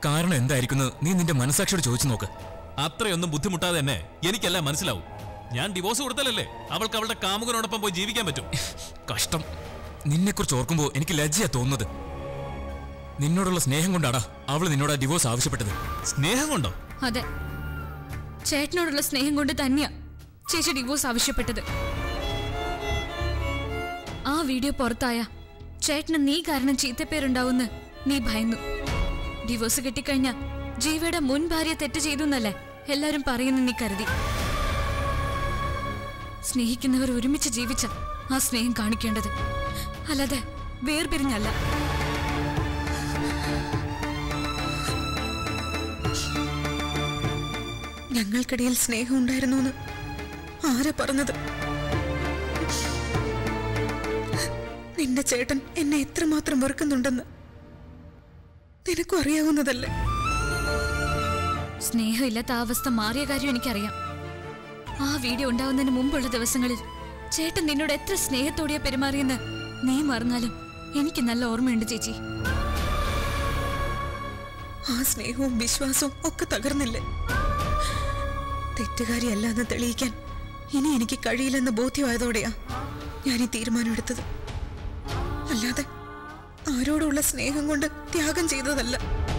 കാരണം എന്തായിരിക്കുന്നു നീ നിന്റെ മനസാക്ഷിയോട് ചോദിച്ചു നോക്ക് അത്രയൊന്നും ബുദ്ധിമുട്ടാതെ തന്നെ എനിക്കെല്ലാം മനസ്സിലാവും ഞാൻ ഡിവോഴ്സ് കൊടുത്താലല്ലേ അവൾക്ക് അവളുടെ കാമുകനോടൊപ്പം പോയി ജീവിക്കാൻ പറ്റും കഷ്ടം നിന്നെക്കുറിച്ച് ഓർക്കുമ്പോൾ എനിക്ക് ലജ്ജയാ തോന്നുന്നത് നിന്നോടുള്ള സ്നേഹം കൊണ്ടാടാ അവൾ നിന്നോട് ഡിവോഴ്സ് ആവശ്യപ്പെട്ടത് സ്നേഹം കൊണ്ടോ അതെ ചേട്ടനോടുള്ള സ്നേഹം കൊണ്ട് തന്നെയാ ചേച്ചി ഡിവോഴ്സ് ആവശ്യപ്പെട്ടത് ആ വീഡിയോ പുറത്തായ ചേട്ടന് നീ കാരണം ചീത്തപ്പേരുണ്ടാവുന്ന് നീ ഭയന്നു ഡിവോഴ്സ് കിട്ടിക്കഴിഞ്ഞ ജീവയുടെ മുൻ ഭാര്യ തെറ്റ് ചെയ്തു എന്നല്ലേ എല്ലാരും പറയുന്നു നീ കരുതി സ്നേഹിക്കുന്നവർ ഒരുമിച്ച് ജീവിച്ച ആ സ്നേഹം കാണിക്കേണ്ടത് അല്ലാതെ വേർപിരിഞ്ഞല്ല ഞങ്ങൾക്കിടയിൽ സ്നേഹം ഉണ്ടായിരുന്നു എന്ന് ആരാ പറഞ്ഞത് നിന്റെ ചേട്ടൻ എന്നെ എത്രമാത്രം വെറുക്കുന്നുണ്ടെന്ന് നിനക്കും അറിയാവുന്നതല്ലേ സ്നേഹമില്ലാത്ത ആ അവസ്ഥ മാറിയ കാര്യം എനിക്കറിയാം ആ വീഡിയോ ഉണ്ടാവുന്നതിന് മുമ്പുള്ള ദിവസങ്ങളിൽ ചേട്ടൻ നിന്നോട് എത്ര സ്നേഹത്തോടെയാ പെരുമാറിയെന്ന് നീ മറന്നാലും എനിക്ക് നല്ല ഓർമ്മയുണ്ട് ചേച്ചി ആ സ്നേഹവും വിശ്വാസവും ഒക്കെ തകർന്നില്ലേ തെറ്റുകാരിയല്ലെന്ന് തെളിയിക്കാൻ ഇനി എനിക്ക് കഴിയില്ലെന്ന് ബോധ്യമായതോടെയാ ഞാൻ ഈ തീരുമാനമെടുത്തത് അല്ലാതെ ആരോടുള്ള സ്നേഹം കൊണ്ട് ത്യാഗം ചെയ്തതല്ല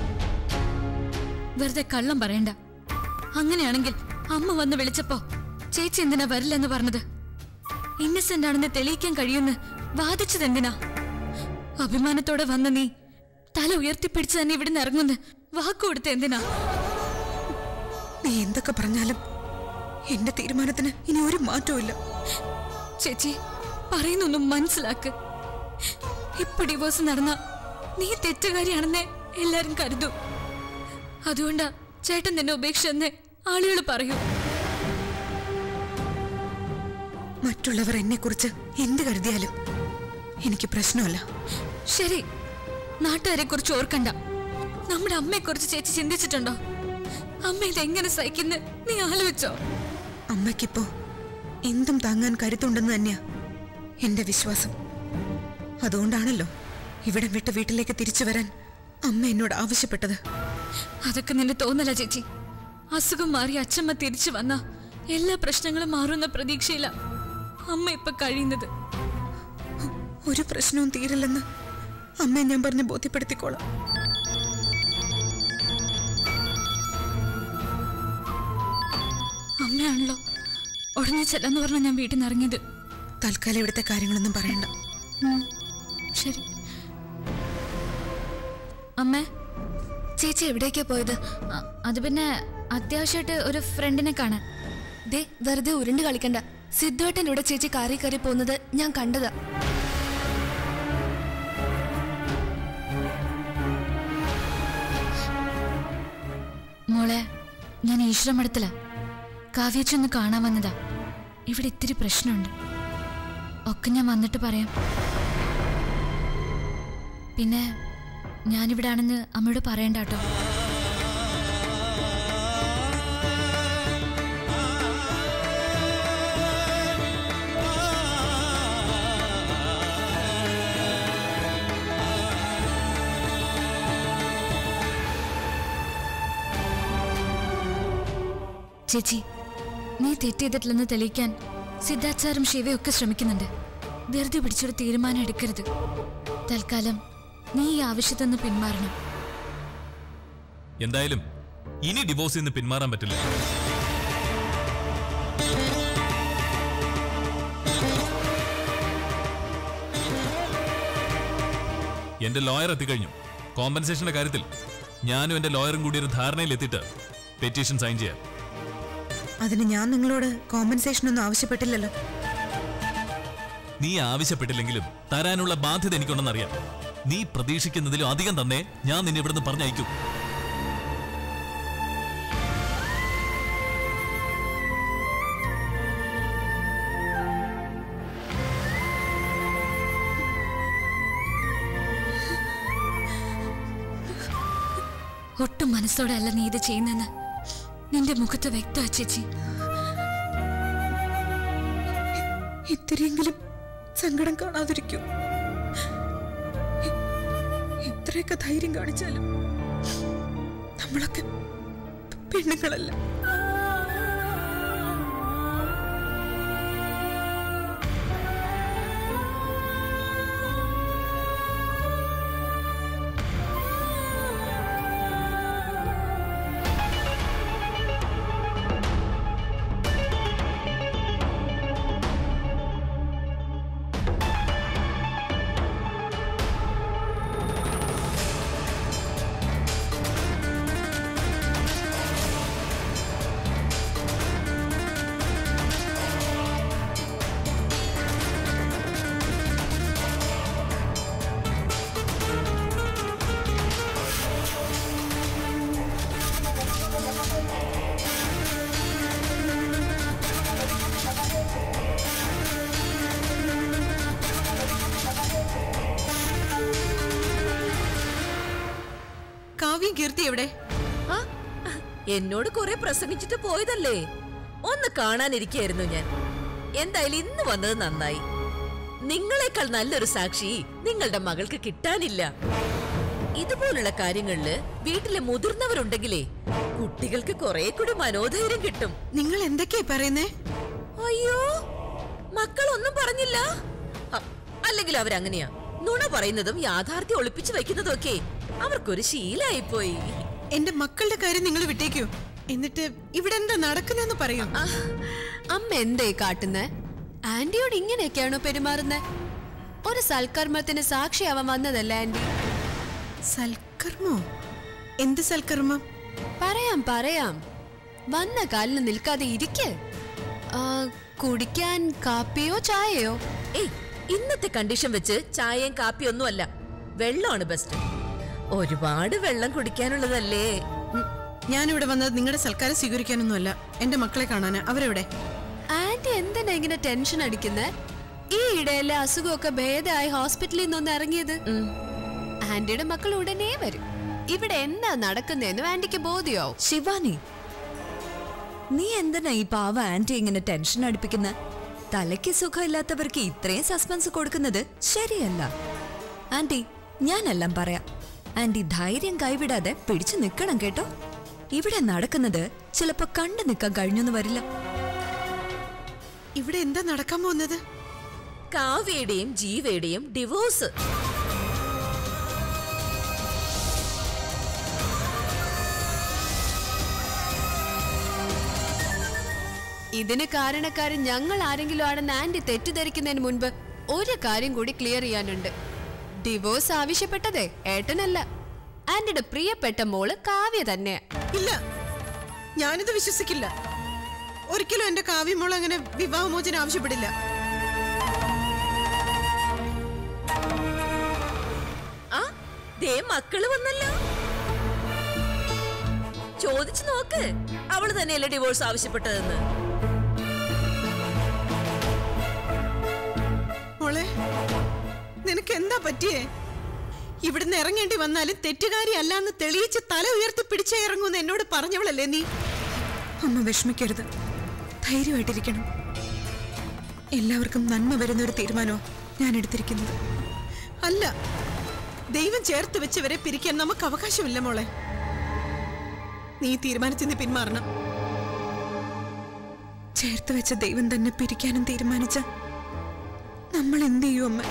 വെറുതെ കള്ളം പറയണ്ട അങ്ങനെയാണെങ്കിൽ അമ്മ വന്ന് വിളിച്ചപ്പോ ചേച്ചി എന്തിനാ വരില്ലെന്ന് പറഞ്ഞത് ഇന്നസെന്റ് ആണെന്ന് തെളിയിക്കാൻ കഴിയുമെന്ന് വാദിച്ചതെന്തിനാ അഭിമാനത്തോടെ വന്ന നീ തല ഉയർത്തിപ്പിടിച്ച് തന്നെ ഇവിടുന്ന് ഇറങ്ങുന്ന് വാക്കുകൊടുത്ത് എന്തിനാ നീ എന്തൊക്കെ പറഞ്ഞാലും എന്റെ തീരുമാനത്തിന് ഇനി ഒരു മാറ്റവും ഇല്ല ചേച്ചി പറയുന്നൊന്നും മനസ്സിലാക്ക് ഇപ്പൊ ഡിവോഴ്സ് നടന്ന നീ തെറ്റുകാരിയാണെന്ന് എല്ലാരും കരുതൂ അതുകൊണ്ടാ ചേട്ടൻ നിന്നെ ഉപേക്ഷിച്ചെന്ന് ആളുകൾ പറയൂ മറ്റുള്ളവർ എന്നെക്കുറിച്ച് എന്ത് കരുതിയാലും എനിക്ക് പ്രശ്നമല്ല ശരി നാട്ടുകാരെ കുറിച്ച് ഓർക്കണ്ട നമ്മുടെ അമ്മയെ കുറിച്ച് ചേച്ചി ചിന്തിച്ചിട്ടുണ്ടോ അമ്മ ഇതെങ്ങനെ സഹിക്കുന്നു നീ ആലോചിച്ചോ അമ്മയ്ക്കിപ്പോ എന്തും താങ്ങാൻ കരുത്തുണ്ടെന്ന് തന്നെയാ എന്റെ വിശ്വാസം അതുകൊണ്ടാണല്ലോ ഇവിടെ വിട്ട് വീട്ടിലേക്ക് തിരിച്ചു വരാൻ അമ്മ എന്നോട് ആവശ്യപ്പെട്ടത് അതൊക്കെ നിന്റെ തോന്നല ചേച്ചി അസുഖം മാറി അച്ഛമ്മ തിരിച്ചു വന്ന എല്ലാ പ്രശ്നങ്ങളും മാറുന്ന പ്രതീക്ഷയില അമ്മ ഇപ്പൊ കഴിയുന്നത് ഒരു പ്രശ്നവും തീരില്ലെന്ന് അമ്മയെ ഞാൻ പറഞ്ഞ് ബോധ്യപ്പെടുത്തിക്കോളാം അമ്മയാണല്ലോ ഉടനെ ചെല്ലാന്ന് പറഞ്ഞ ഞാൻ വീട്ടിൽ നിന്ന് ഇറങ്ങിയത് തൽക്കാലം ഇവിടുത്തെ കാര്യങ്ങളൊന്നും പറയണ്ട ശരി അമ്മേ ചേച്ചി എവിടേക്കാ പോയത് അ- അത് പിന്നെ അത്യാവശ്യമായിട്ട് ഒരു ഫ്രണ്ടിനെ കാണാൻ ദേ വെറുതെ ഉരുണ്ട് കളിക്കണ്ട സിദ്ധുവേട്ടൻ ഇവിടെ ചേച്ചി കാറി കയറി പോകുന്നത് ഞാൻ കണ്ടതാ മോളെ ഞാൻ ഈശ്വരമടത്തില കാവ്യച്ചൊന്ന് കാണാൻ വന്നതാ ഇവിടെ ഇത്തിരി പ്രശ്നമുണ്ട് ഒക്കെ ഞാൻ വന്നിട്ട് പറയാം പിന്നെ ഞാനിവിടെ ആണെന്ന് അമ്മയോട് പറയണ്ട കേട്ടോ ചേച്ചി നീ തെറ്റ് ചെയ്തിട്ടില്ലെന്ന് തെളിയിക്കാൻ സിദ്ധാർത്ഥ് സാറും ശിവയും ഒക്കെ ശ്രമിക്കുന്നുണ്ട് ധൃതി പിടിച്ചൊരു തീരുമാനം എടുക്കരുത് തൽക്കാലം നീ ഈ ആവശ്യത്തിൽ നിന്ന് പിന്മാറണം എന്തായാലും ഇനി ഡിവോഴ്സിൽ നിന്ന് പിന്മാറാൻ പറ്റില്ല എന്റെ ലോയർ എത്തിക്കഴിഞ്ഞു കോമ്പൻസേഷന്റെ കാര്യത്തിൽ ഞാനും എന്റെ ലോയറും കൂടി ഒരു ധാരണയിൽ എത്തിയിട്ട് പെറ്റീഷൻ സൈൻ ചെയ്യാം അതിന് ഞാൻ നിങ്ങളോട് കോമ്പൻസേഷൻ ഒന്നും ആവശ്യപ്പെട്ടില്ലല്ലോ നീ ആവശ്യപ്പെട്ടില്ലെങ്കിലും തരാനുള്ള ബാധ്യത എനിക്കുണ്ടെന്നറിയാം നീ പ്രതീക്ഷിക്കുന്നതിലും അധികം തന്നെ ഞാൻ നിന്നെ ഇവിടുന്ന് പറഞ്ഞയക്കും ഒട്ടും മനസ്സോടെ അല്ല നീ ഇത് ചെയ്യുന്നെന്ന് നിന്റെ മുഖത്ത് വ്യക്തമാ ചേച്ചി ഇത്തിരിയെങ്കിലും സങ്കടം കാണാതിരിക്കൂ ഇ- ഇത്രയൊക്കെ ധൈര്യം കാണിച്ചാലും നമ്മളൊക്കെ പെണ്ണുങ്ങളല്ല കാവ്യം കീർത്തി എവിടെ ആ, എന്നോട് കുറെ പ്രസംഗിച്ചിട്ട് പോയതല്ലേ ഒന്ന് കാണാനിരിക്കായിരുന്നു ഞാൻ എന്തായാലും ഇന്ന് വന്നത് നന്നായി നിങ്ങളെക്കാൾ നല്ലൊരു സാക്ഷി നിങ്ങളുടെ മകൾക്ക് കിട്ടാനില്ല ഇതുപോലുള്ള കാര്യങ്ങളില് വീട്ടിലെ മുതിർന്നവരുണ്ടെങ്കിലേ കുട്ടികൾക്ക് കുറെ കൂടി മനോധൈര്യം കിട്ടും നിങ്ങൾ എന്തൊക്കെയാ പറയുന്നേ അയ്യോ മക്കളൊന്നും പറഞ്ഞില്ല അ- അല്ലെങ്കിൽ അവരങ്ങനെയാ നുണ പറയുന്നതും യാഥാർത്ഥ്യം ഒളിപ്പിച്ചു വെക്കുന്നതും ഒക്കെ അവർക്കൊരു ശീലായിപ്പോയി എന്റെ മക്കളുടെ കാര്യം നിങ്ങൾ വിട്ടേക്കൂ എന്നിട്ട് ഇവിടെ എന്താ നടക്കുന്നെന്ന് പറയൂ ആ, അമ്മ എന്തേ കാട്ടുന്നേ ആന്റിയോട് ഇങ്ങനെയൊക്കെയാണോ പെരുമാറുന്നേ ഒരു സൽക്കർമ്മത്തിന് സാക്ഷിയാവാൻ വന്നതല്ല ആന്റി സൽക്കർമ്മോ എന്ത് സൽക്കർമ്മം പറയാം പറയാം വന്ന കാലിന് നിൽക്കാതെ ഇരിക്ക് ആ, കുടിക്കാൻ കാപ്പിയോ ചായയോ ഏയ് ഇന്നത്തെ കണ്ടീഷൻ വെച്ച് ചായയും കാപ്പിയൊന്നും അല്ല വെള്ളമാണ് ബെസ്റ്റ് ഒരുപാട് വെള്ളം കുടിക്കാനുള്ളതല്ലേ ഉം, ഞാനിവിടെ വന്നത് നിങ്ങളുടെ സൽക്കാരം സ്വീകരിക്കാനൊന്നുമല്ല എന്റെ മക്കളെ കാണാനാ അവരെവിടെ ആന്റി എന്തിനാ ഇങ്ങനെ ടെൻഷൻ അടിക്കുന്നേ ഈ ഇടയിലെ അസുഖമൊക്കെ ഭേദമായി ഹോസ്പിറ്റലിൽ നിന്നൊന്ന് ഇറങ്ങിയത് ഉം. ആന്റിയുടെ മക്കൾ ഉടനെ വരും ഇവിടെ എന്താ നടക്കുന്നതെന്ന് ആന്റിക്ക് ബോധ്യമാവും ശിവാനി നീ എന്തിനാ ഈ പാവ ആന്റി ഇങ്ങനെ ടെൻഷൻ അടുപ്പിക്കുന്ന തലയ്ക്ക് സുഖമില്ലാത്തവർക്ക് ഇത്രയും സസ്പെൻസ് കൊടുക്കുന്നത് ശരിയല്ല ആന്റി ഞാനെല്ലാം പറയാം ആന്റി ധൈര്യം കൈവിടാതെ പിടിച്ചു നിൽക്കണം കേട്ടോ ഇവിടെ നടക്കുന്നത് ചിലപ്പോ കണ്ടു നിൽക്കാൻ കഴിഞ്ഞൊന്നും വരില്ല ഇവിടെ എന്താ നടക്കാൻ പോകുന്നത് കാവ്യയുടെയും ജീവയുടെയും ഡിവോഴ്സ് ഇതിന് കാരണക്കാരൻ ഞങ്ങൾ ആരെങ്കിലും ആണെന്ന് ആന്റി തെറ്റിദ്ധരിക്കുന്നതിന് മുൻപ് ഒരു കാര്യം കൂടി ക്ലിയർ ചെയ്യാനുണ്ട് ഡിവോഴ്സ് ആവശ്യപ്പെട്ടതേ ഏട്ടനല്ല ആന്റിയുടെ പ്രിയപ്പെട്ട മോള് കാവ്യ തന്നെയാ ഇല്ല ഞാനിത് വിശ്വസിക്കില്ല ഒരിക്കലും എന്റെ കാവ്യമോൾ അങ്ങനെ വിവാഹമോചനം ആവശ്യപ്പെടില്ല ആ ദേ മക്കള് വന്നല്ലോ ചോദിച്ചു നോക്ക് അവള് തന്നെയല്ലേ ഡിവോഴ്സ് ആവശ്യപ്പെട്ടതെന്ന് മോളെ നിനക്ക് എന്താ പറ്റിയേ ഇവിടുന്ന് ഇറങ്ങേണ്ടി വന്നാലും തെറ്റുകാരി അല്ലാന്ന് തെളിയിച്ച് തല ഉയർത്തി പിടിച്ചേ ഇറങ്ങൂന്ന് എന്നോട് പറഞ്ഞവളല്ലേ നീ അമ്മ വിഷമിക്കരുത് ധൈര്യമായിട്ടിരിക്കണം എല്ലാവർക്കും നന്മ വരുന്ന ഒരു തീരുമാനമോ ഞാൻ എടുത്തിരിക്കുന്നത് അല്ല ദൈവം ചേർത്ത് വെച്ചവരെ പിരിക്കാൻ നമുക്ക് അവകാശമില്ല മോളെ നീ തീരുമാനത്തിൽ നിന്ന് പിന്മാറണം ചേർത്ത് വെച്ച ദൈവം തന്നെ പിരിക്കാനും തീരുമാനിച്ച നമ്മൾ എന്ത് ചെയ്യും അമ്മ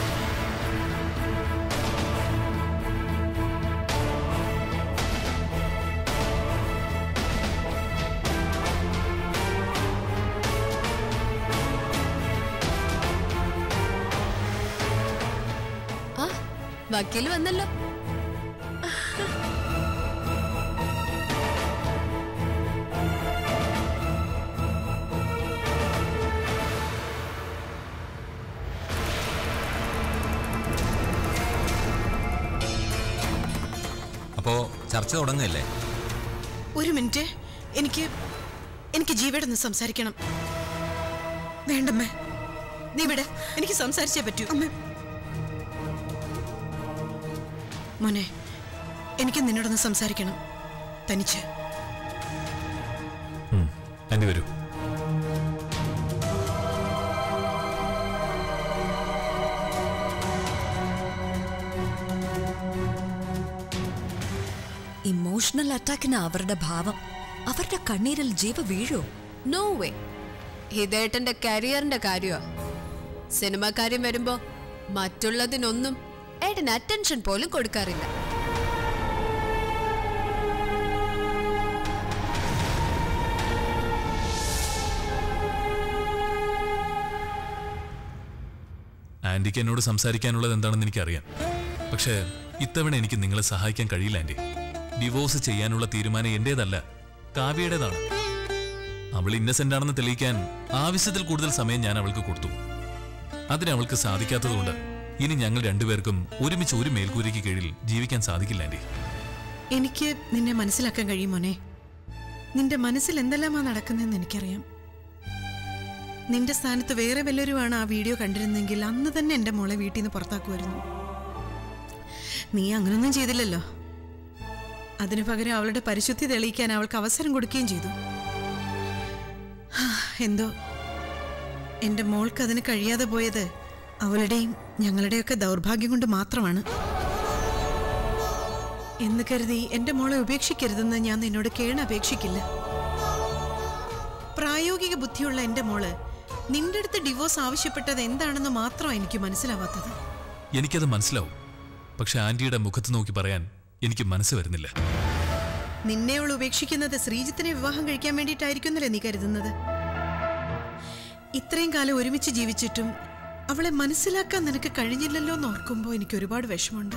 ആ വക്കീൽ വന്നല്ലോ അപ്പോ ചർച്ച തുടങ്ങല്ലേ ഒരു മിനിറ്റ് എനിക്ക് എനിക്ക് ജീവയുടെ ഒന്ന് സംസാരിക്കണം വേണ്ടമ്മേ നീ വിടെ എനിക്ക് സംസാരിച്ചേ പറ്റൂ അമ്മ മോനെ എനിക്ക് നിന്നോടൊന്ന് സംസാരിക്കണം തനിച്ച് ആന്റി വരൂ ഇമോഷണൽ ഇമോഷണൽ അറ്റാക്കിന് അവരുടെ ഭാവം അവരുടെ കണ്ണീരിൽ ജീവ വീഴോ നോ വേ ഹിതേട്ടന്റെ കരിയറിന്റെ കാര്യമാ സിനിമ കാര്യം വരുമ്പോ മറ്റുള്ളതിനൊന്നും ഏട്ടൻ അറ്റൻഷൻ പോലും കൊടുക്കാറില്ല ആന്റിക്ക് എന്നോട് സംസാരിക്കാനുള്ളത് എന്താണെന്ന് എനിക്കറിയാം പക്ഷേ ഇത്തവണ എനിക്ക് നിങ്ങളെ സഹായിക്കാൻ കഴിയില്ല ആന്റി ഡിവോഴ്സ് ചെയ്യാനുള്ള തീരുമാനം എന്റേതല്ല കാവ്യയുടേതാണ് അവൾ ഇന്നസെന്റ് ആണെന്ന് തെളിയിക്കാൻ ആവശ്യത്തിൽ കൂടുതൽ സമയം ഞാൻ അവൾക്ക് കൊടുത്തു അതിന് അവൾക്ക് സാധിക്കാത്തതുകൊണ്ട് ഇനി ഞങ്ങൾ രണ്ടുപേർക്കും ഒരുമിച്ച് ഒരു മേൽക്കൂരയ്ക്ക് കീഴിൽ ജീവിക്കാൻ സാധിക്കില്ല ആന്റി എനിക്ക് നിന്നെ മനസ്സിലാക്കാൻ കഴിയും മോനെ നിന്റെ മനസ്സിൽ എന്തെല്ലാമാ നടക്കുന്നതെന്ന് എനിക്കറിയാം നിന്റെ സ്ഥാനത്ത് വേറെ വല്ലവരുമാണ് ആ വീഡിയോ കണ്ടിരുന്നെങ്കിൽ അന്ന് തന്നെ എൻ്റെ മോളെ വീട്ടിൽ നിന്ന് പുറത്താക്കുമായിരുന്നു നീ അങ്ങനൊന്നും ചെയ്തില്ലല്ലോ അതിനു പകരം അവളുടെ പരിശുദ്ധി തെളിയിക്കാൻ അവൾക്ക് അവസരം കൊടുക്കുകയും ചെയ്തു ഹാ, എന്തോ എൻ്റെ മോൾക്ക് അതിന് കഴിയാതെ പോയത് അവളുടെയും ഞങ്ങളുടെയൊക്കെ ദൗർഭാഗ്യം കൊണ്ട് മാത്രമാണ് എന്ന് കരുതി എന്റെ മോളെ ഉപേക്ഷിക്കരുതെന്ന് ഞാൻ നിന്നോട് കേണ അപേക്ഷിക്കില്ല പ്രായോഗിക ബുദ്ധിയുള്ള എന്റെ മോള് നിന്റെ അടുത്ത് ഡിവോഴ്സ് ആവശ്യപ്പെട്ടത് എന്താണെന്ന് മാത്രമാണ് എനിക്ക് മനസ്സിലാവാത്തത് എനിക്കത് മനസ്സിലാവും പക്ഷെ ആന്റിയുടെ മുഖത്ത് നോക്കി പറയാൻ എനിക്ക് മനസ്സ് വരുന്നില്ല നിന്നെ അവൾ ഉപേക്ഷിക്കുന്നത് ശ്രീജിത്തിനെ വിവാഹം കഴിക്കാൻ വേണ്ടിയിട്ടായിരിക്കുന്നല്ലേ നീ കരുതുന്നത് ഇത്രയും കാലം ഒരുമിച്ച് ജീവിച്ചിട്ടും അവളെ മനസ്സിലാക്കാൻ നിനക്ക് കഴിഞ്ഞില്ലല്ലോ എന്ന് ഓർക്കുമ്പോൾ എനിക്ക് ഒരുപാട് വിഷമമുണ്ട്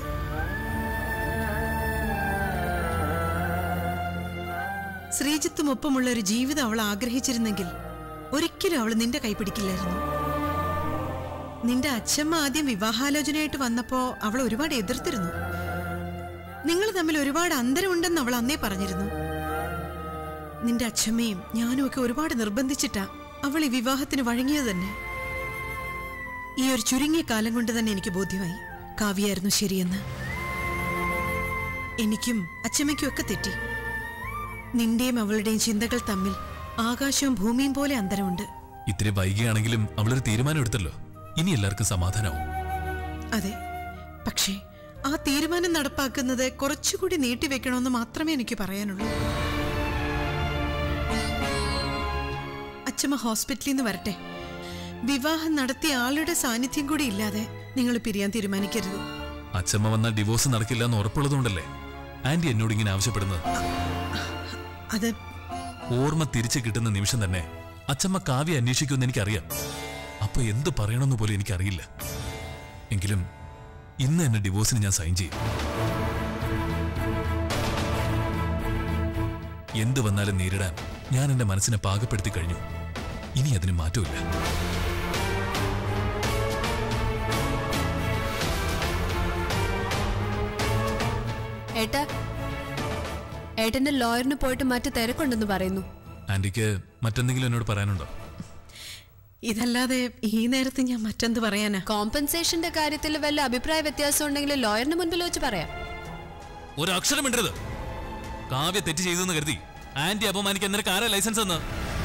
ശ്രീജിത്തും ഒപ്പമുള്ള ഒരു ജീവിതം അവൾ ആഗ്രഹിച്ചിരുന്നെങ്കിൽ ഒരിക്കലും അവൾ നിന്റെ കൈപിടിക്കില്ലായിരുന്നു നിന്റെ അച്ഛമ്മ ആദ്യം വിവാഹാലോചനയായിട്ട് വന്നപ്പോ അവൾ ഒരുപാട് എതിർത്തിരുന്നു നിങ്ങൾ തമ്മിൽ ഒരുപാട് അന്തരമുണ്ടെന്ന് അവൾ അന്നേ പറഞ്ഞിരുന്നു നിന്റെ അച്ഛമ്മയും ഞാനും ഒക്കെ ഒരുപാട് നിർബന്ധിച്ചിട്ടാ അവൾ ഈ വിവാഹത്തിന് വഴങ്ങിയത് തന്നെ ഈ ഒരു ചുരുങ്ങിയ കാലം കൊണ്ട് തന്നെ എനിക്ക് ബോധ്യമായി കാവ്യായിരുന്നു ശരിയെന്ന് എനിക്കും അച്ഛമ്മയ്ക്കും ഒക്കെ തെറ്റി നിന്റെയും അവളുടെയും ചിന്തകൾ തമ്മിൽ ആകാശവും ഭൂമിയും പോലെ അന്തരമുണ്ട് ഇത്തിരി വൈകിയാണെങ്കിലും അവളൊരു തീരുമാനം എടുത്തല്ലോ ഇനി എല്ലാവർക്കും സമാധാനമാവും അതെ പക്ഷേ ആ തീരുമാനം നടപ്പാക്കുന്നത് കുറച്ചുകൂടി നീട്ടിവെക്കണമെന്ന് മാത്രമേ എനിക്ക് പറയാനുള്ളൂ അച്ഛമ്മ ഹോസ്പിറ്റലിൽ നിന്ന് വരട്ടെ വിവാഹം നടത്തിയ ആളുടെ സാന്നിധ്യം കൂടി ഇല്ലാതെ നിങ്ങൾ പിരിയാൻ തീരുമാനിക്കരുത് അച്ഛമ്മ വന്നാൽ ഡിവോഴ്സ് നടക്കില്ല എന്ന് ഉറപ്പുള്ളതുകൊണ്ടല്ലേ ആന്റി എന്നോട് ഇങ്ങനെ ആവശ്യപ്പെടുന്നത് അത് ഓർമ്മ തിരിച്ചു കിട്ടുന്ന നിമിഷം തന്നെ അച്ഛമ്മ കാവ്യ അന്വേഷിക്കുമെന്ന് എനിക്കറിയാം അപ്പൊ എന്ത് പറയണമെന്ന് പോലും എനിക്കറിയില്ല എങ്കിലും ഇന്ന് എന്നെ ഡിവോഴ്സിന് ഞാൻ സൈൻ ചെയ്യും എന്ത് വന്നാലും നേരിടാൻ ഞാൻ എന്റെ മനസ്സിനെ പാകപ്പെടുത്തി കഴിഞ്ഞു ഇനി അതിന് മാറ്റമില്ല ഏട്ടാ ഏട്ടന്റെ ലോയറിന് പോയിട്ട് മറ്റു തിരക്കുണ്ടെന്ന് പറയുന്നു ആന്റിക്ക് മറ്റെന്തെങ്കിലും എന്നോട് പറയാനുണ്ടോ ഇതല്ലാതെ ഈ നേരത്ത് ഞാൻ മറ്റെന്ത് പറയാനാ കോമ്പൻസേഷന്റെ കാര്യത്തിൽ വല്ല അഭിപ്രായ വ്യത്യാസം ഉണ്ടെങ്കിൽ ലോയറിന് മുൻപിൽ വെച്ച് പറയാം ഒരു അക്ഷരം ഇണ്ടരുത് കാവ്യ തെറ്റ് ചെയ്തു എന്ന് കരുതി ആന്റി അപമാനിക്കാൻ നിനക്ക് ആരാ ലൈസൻസ് എന്ന്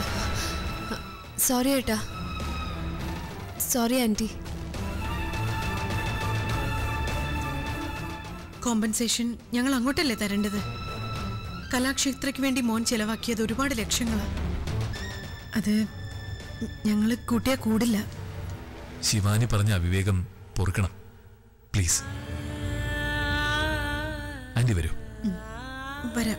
സോറി ഏട്ടാ സോറി ആന്റി കോമ്പൻസേഷൻ ഞങ്ങൾ അങ്ങോട്ടല്ലേ തരേണ്ടത് കലാക്ഷേത്രയ്ക്ക് വേണ്ടി മോൻ ചെലവാക്കിയത് ഒരുപാട് ലക്ഷങ്ങളാണ് അത് ഞങ്ങൾ കൂട്ടിയാ കൂടില്ല ശിവാനി പറഞ്ഞ അവിവേകം പൊറുക്കണം പ്ലീസ് ആന്റി വരൂ വരാം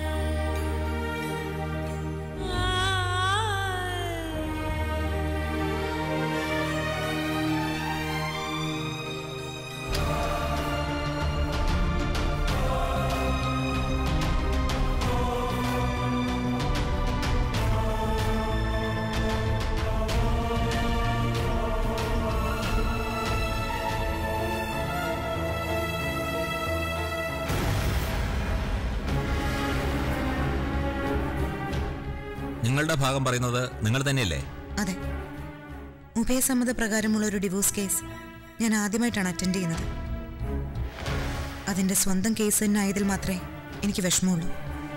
നിങ്ങളുടെ ഭാഗം പറയുന്നത് നിങ്ങൾ തന്നെയല്ലേ അതെ ഉഭയസമ്മത പ്രകാരമുള്ള ഒരു ഡിവോഴ്സ് കേസ് ഞാൻ ആദ്യമായിട്ടാണ് അറ്റൻഡ് ചെയ്യുന്നത് അതിൻ്റെ സ്വന്തം കേസ് തന്നെ ആയതിൽ മാത്രമേ എനിക്ക് വിഷമമുള്ളൂ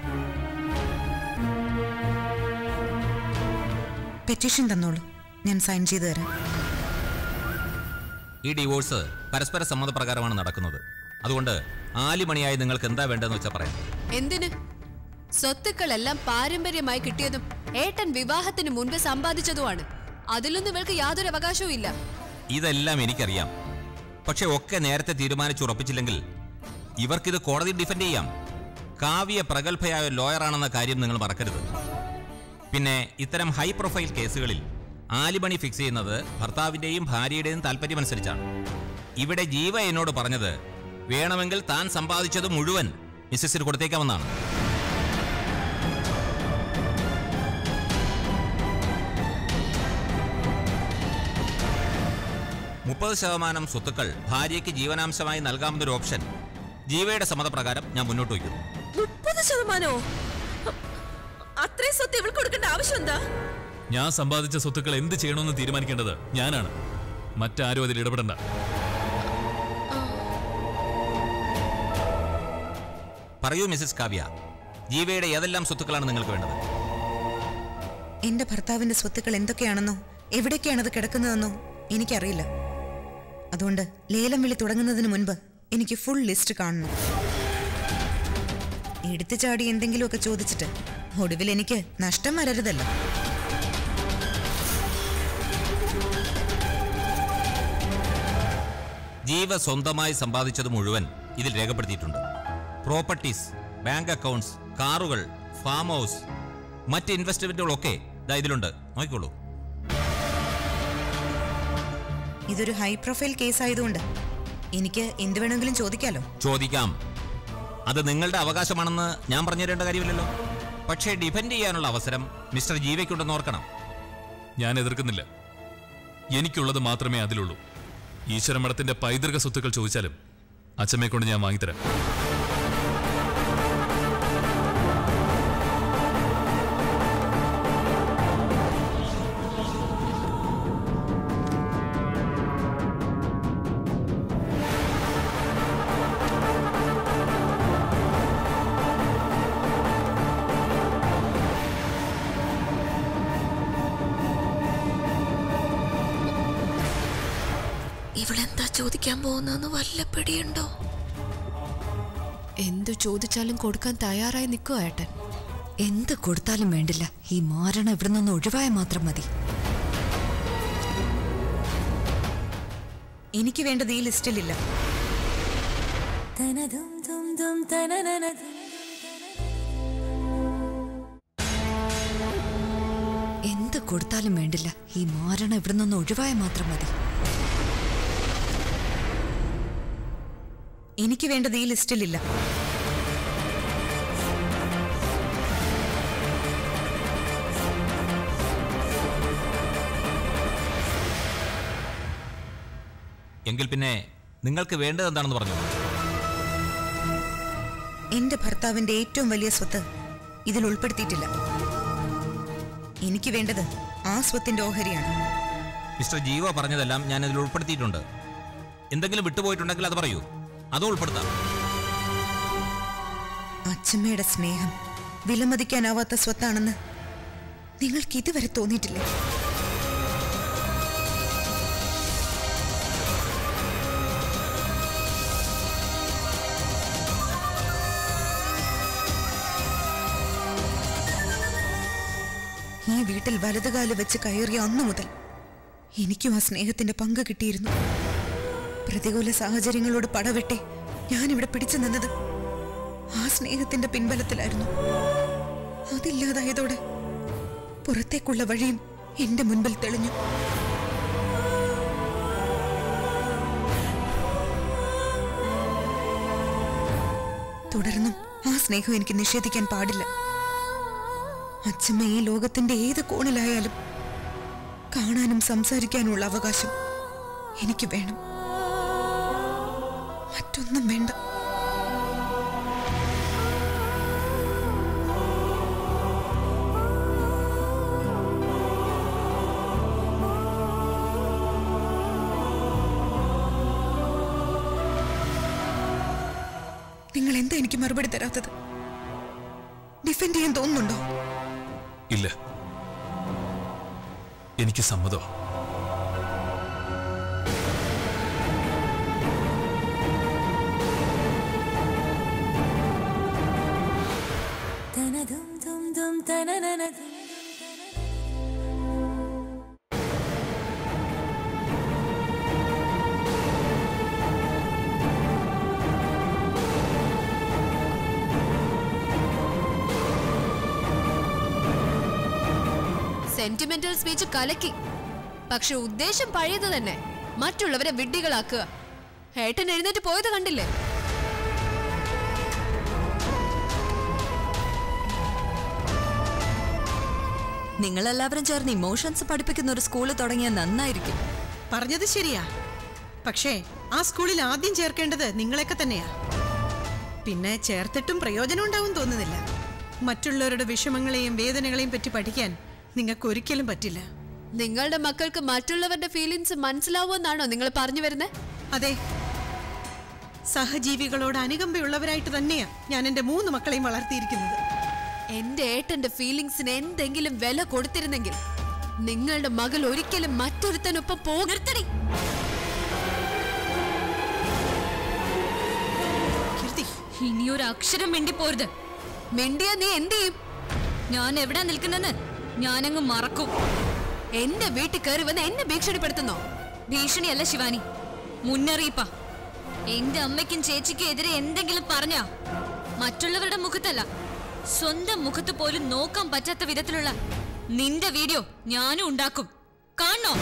പെറ്റീഷൻ തന്നോളൂ ഞാൻ സൈൻ ചെയ്തു തരാം ഈ ഡിവോഴ്സ് പരസ്പര സമ്മതപ്രകാരമാണ് നടക്കുന്നത് അതുകൊണ്ട് ആലിമണിയായി നിങ്ങൾക്ക് എന്താ വേണ്ടതെന്ന് വെച്ചാൽ പറയാം എന്തിന് സ്വത്തുക്കളെല്ലാം പാരമ്പര്യമായി കിട്ടിയതും ഏട്ടൻ വിവാഹത്തിന് മുൻപ് സമ്പാദിച്ചതുമാണ് അതിലൊന്നും ഇവൾക്ക് യാതൊരു അവകാശവും ഇല്ല ഇതെല്ലാം എനിക്കറിയാം പക്ഷെ ഒക്കെ നേരത്തെ തീരുമാനിച്ചുറപ്പിച്ചില്ലെങ്കിൽ ഇവർക്കിത് കോടതി ഡിഫെൻഡ് ചെയ്യാം കാവ്യ പ്രഗത്ഭയായ ലോയറാണെന്ന കാര്യം നിങ്ങൾ മറക്കരുത് പിന്നെ ഇത്തരം ഹൈ പ്രൊഫൈൽ കേസുകളിൽ ആലിമണി ഫിക്സ് ചെയ്യുന്നത് ഭർത്താവിന്റെയും ഭാര്യയുടെയും താല്പര്യമനുസരിച്ചാണ് ഇവിടെ ജീവ എന്നോട് പറഞ്ഞത് വേണമെങ്കിൽ താൻ സമ്പാദിച്ചത് മുഴുവൻ മിസ്സസിന് കൊടുത്തേക്കാമെന്നാണ് മുപ്പത് ശതമാനം സ്വത്തുക്കൾ ഭാര്യയ്ക്ക് ജീവനാംശമായി നൽകാമെന്നൊരു ഓപ്ഷൻ ജീവയുടെ സമ്മതപ്രകാരം ഞാൻ മുന്നോട്ട് വയ്ക്കുന്നു മുപ്പത് ശതമാനോ അത്രയും സ്വത്ത് ഇവൾക്ക് കൊടുക്കേണ്ട ആവശ്യം എന്താ ഞാൻ സമ്പാദിച്ച സ്വത്തുക്കൾ എന്ത് ചെയ്യണമെന്ന് തീരുമാനിക്കേണ്ടത് ഞാനാണ് മറ്റാരും അതിൽ ഇടപെടണ്ട പറയൂ മിസസ് കാവ്യ ജീവയുടെ ഏതെല്ലാം സ്വത്തുക്കളാണ് നിങ്ങൾക്ക് വേണ്ടത് എന്റെ ഭർത്താവിന്റെ സ്വത്തുക്കൾ എന്തൊക്കെയാണെന്നോ എവിടേക്കാണത് കിടക്കുന്നതെന്നോ എനിക്കറിയില്ല അതുകൊണ്ട് ലേലം വിളി തുടങ്ങുന്നതിന് മുൻപ് എനിക്ക് ഫുൾ ലിസ്റ്റ് കാണണം എടുത്തു ചാടി എന്തെങ്കിലുമൊക്കെ ചോദിച്ചിട്ട് ഒടുവിൽ എനിക്ക് നഷ്ടം വരരുതല്ലോ ജീവ സ്വന്തമായി സമ്പാദിച്ചത് മുഴുവൻ ഇതിൽ രേഖപ്പെടുത്തിയിട്ടുണ്ട് പ്രോപ്പർട്ടീസ് ബാങ്ക് അക്കൗണ്ട്സ് കാറുകൾ ഫാം ഹൗസ് മറ്റ് ഇൻവെസ്റ്റ്മെന്റുകളൊക്കെ ദാ ഇതിലുണ്ട് നോക്കിക്കോളൂ ഇതൊരു ഹൈ പ്രൊഫൈൽ കേസ് ആയതുകൊണ്ട് എനിക്ക് എന്ത് വേണമെങ്കിലും ചോദിക്കാലോ ചോദിക്കാം അത് നിങ്ങളുടെ അവകാശമാണെന്ന് ഞാൻ പറഞ്ഞു തരേണ്ട കാര്യമില്ലല്ലോ പക്ഷേ ഡിഫെൻഡ് ചെയ്യാനുള്ള അവസരം മിസ്റ്റർ ജീവയ്ക്കുണ്ടെന്ന് ഓർക്കണം ഞാൻ എതിർക്കുന്നില്ല എനിക്കുള്ളത് മാത്രമേ അതിലുള്ളൂ ഈശ്വരമഠത്തിന്റെ പൈതൃക സ്വത്തുക്കൾ ചോദിച്ചാലും അച്ഛമ്മയെ കൊണ്ട് ഞാൻ വാങ്ങിത്തരാം ഇവളെന്താ ചോദിക്കാൻ പോകുന്നതെന്ന് വല്ല പിടിയുണ്ടോ എന്തു ചോദിച്ചാലും കൊടുക്കാൻ തയ്യാറായി നിൽക്കുക ഏട്ടൻ എന്ത് കൊടുത്താലും വേണ്ടില്ല ഈ മാരണം ഇവിടെ നിന്ന് ഒഴിവായ മാത്രം മതി എനിക്ക് വേണ്ടത് ഈ ലിസ്റ്റിലില്ല എന്ത് കൊടുത്താലും വേണ്ടില്ല ഈ മാരണം ഇവിടെ നിന്ന് ഒഴിവായ മാത്രം മതി എനിക്ക് വേണ്ടത് ഈ ലിസ്റ്റിലില്ല എങ്കിൽ പിന്നെ നിങ്ങൾക്ക് വേണ്ടത് എന്താണെന്ന് പറഞ്ഞു എന്റെ ഭർത്താവിന്റെ ഏറ്റവും വലിയ സ്വത്ത് ഇതിൽ ഉൾപ്പെടുത്തിയിട്ടില്ല എനിക്ക് വേണ്ടത് ആ സ്വത്തിന്റെ ഓഹരിയാണ് മിസ്റ്റർ ജീവ പറഞ്ഞതെല്ലാം ഞാൻ ഇതിൽ ഉൾപ്പെടുത്തിയിട്ടുണ്ട് എന്തെങ്കിലും വിട്ടുപോയിട്ടുണ്ടെങ്കിൽ അത് പറയൂ അതും ഉൾപ്പെടുത്താം അച്ഛമ്മയുടെ സ്നേഹം വിലമതിക്കാനാവാത്ത സ്വത്താണെന്ന് നിങ്ങൾക്ക് ഇതുവരെ തോന്നിയിട്ടില്ലേ ഈ വീട്ടിൽ വലതുകാല് വെച്ച് കയറിയ അന്നു മുതൽ എനിക്കും ആ സ്നേഹത്തിന്റെ പങ്ക് കിട്ടിയിരുന്നു പ്രതികൂല സാഹചര്യങ്ങളോട് പടവെട്ടി ഞാനിവിടെ പിടിച്ചു നിന്നത് ആ സ്നേഹത്തിന്റെ പിൻബലത്തിലായിരുന്നു അതില്ലാതായതോടെ പുറത്തേക്കുള്ള വഴിയും എന്റെ മുൻപിൽ തെളിഞ്ഞു തുടർന്നും ആ സ്നേഹം എനിക്ക് നിഷേധിക്കാൻ പാടില്ല അച്ഛമ്മ ഈ ലോകത്തിന്റെ ഏത് കോണിലായാലും കാണാനും സംസാരിക്കാനുമുള്ള അവകാശം എനിക്ക് വേണം മറ്റൊന്നും വേണ്ട നിങ്ങൾ എന്താ എനിക്ക് മറുപടി തരാത്തത് ഡിഫെൻഡ് ചെയ്യാൻ തോന്നുന്നുണ്ടോ ഇല്ല എനിക്ക് സമ്മതം സെന്റിമെന്റൽ സ്പീച്ച് കലക്കി പക്ഷെ ഉദ്ദേശം പഴയത് തന്നെ മറ്റുള്ളവരെ വിഡ്ഢികളാക്കുക ഏട്ടൻ എഴുന്നേറ്റ് പോയത് കണ്ടില്ലേ നിങ്ങളെല്ലാവരും ചേർന്ന് ഇമോഷൻസ് പഠിപ്പിക്കുന്ന ഒരു സ്കൂള് തുടങ്ങിയാൽ നന്നായിരിക്കും പറഞ്ഞത് ശരിയാ പക്ഷേ ആ സ്കൂളിൽ ആദ്യം ചേർക്കേണ്ടത് നിങ്ങളെയൊക്കെ തന്നെയാ പിന്നെ ചേർത്തിട്ടും പ്രയോജനം ഉണ്ടാവും തോന്നുന്നില്ല മറ്റുള്ളവരുടെ വിഷമങ്ങളെയും വേദനകളെയും പറ്റി പഠിക്കാൻ നിങ്ങൾക്ക് ഒരിക്കലും പറ്റില്ല നിങ്ങളുടെ മക്കൾക്ക് മറ്റുള്ളവരുടെ ഫീലിങ്സ് മനസ്സിലാവുമെന്നാണോ നിങ്ങൾ പറഞ്ഞു വരുന്നത് അതെ സഹജീവികളോട് അനുകമ്പയുള്ളവരായിട്ട് തന്നെയാ ഞാൻ എൻ്റെ മൂന്ന് മക്കളെയും വളർത്തിയിരിക്കുന്നത് എന്റെ ഏട്ടന്റെ ഫീലിങ്സിന് എന്തെങ്കിലും വില കൊടുത്തിരുന്നെങ്കിൽ നിങ്ങളുടെ മകൾ ഒരിക്കലും മറ്റൊരുത്തനൊപ്പം പോകരുത്തടി കീർത്തി ഇനിയൊരു അക്ഷരം മിണ്ടിപ്പോരുത് മിണ്ടിയ നീ എന്ത് ചെയ്യും ഞാൻ എവിടെ നിൽക്കുന്നെന്ന് ഞാനങ്ങ് മറക്കും എന്റെ വീട്ടിൽ കയറി വന്ന് എന്നെ ഭീഷണിപ്പെടുത്തുന്നോ ഭീഷണിയല്ല ശിവാനി മുന്നറിയിപ്പാ എന്റെ അമ്മയ്ക്കും ചേച്ചിക്കും എതിരെ എന്തെങ്കിലും പറഞ്ഞാ മറ്റുള്ളവരുടെ മുഖത്തല്ല സ്വന്തം മുഖത്ത് പോലും നോക്കാൻ പറ്റാത്ത വിധത്തിലുള്ള നിന്റെ വീഡിയോ ഞാനും ഉണ്ടാക്കും കാണണോ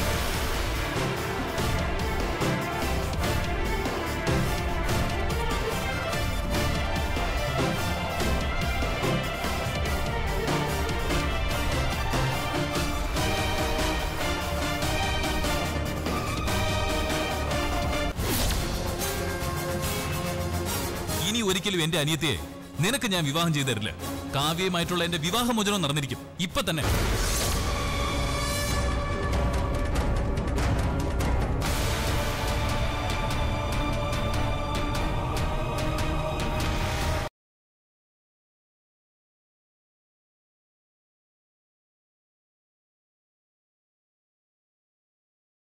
ഇനി ഒരിക്കലും എന്റെ അനിയത്തിയെ നിനക്ക് ഞാൻ വിവാഹം ചെയ്തു തരില്ല കാവ്യയുമായിട്ടുള്ള എന്റെ വിവാഹമോചനം നടന്നിരിക്കും ഇപ്പൊ തന്നെ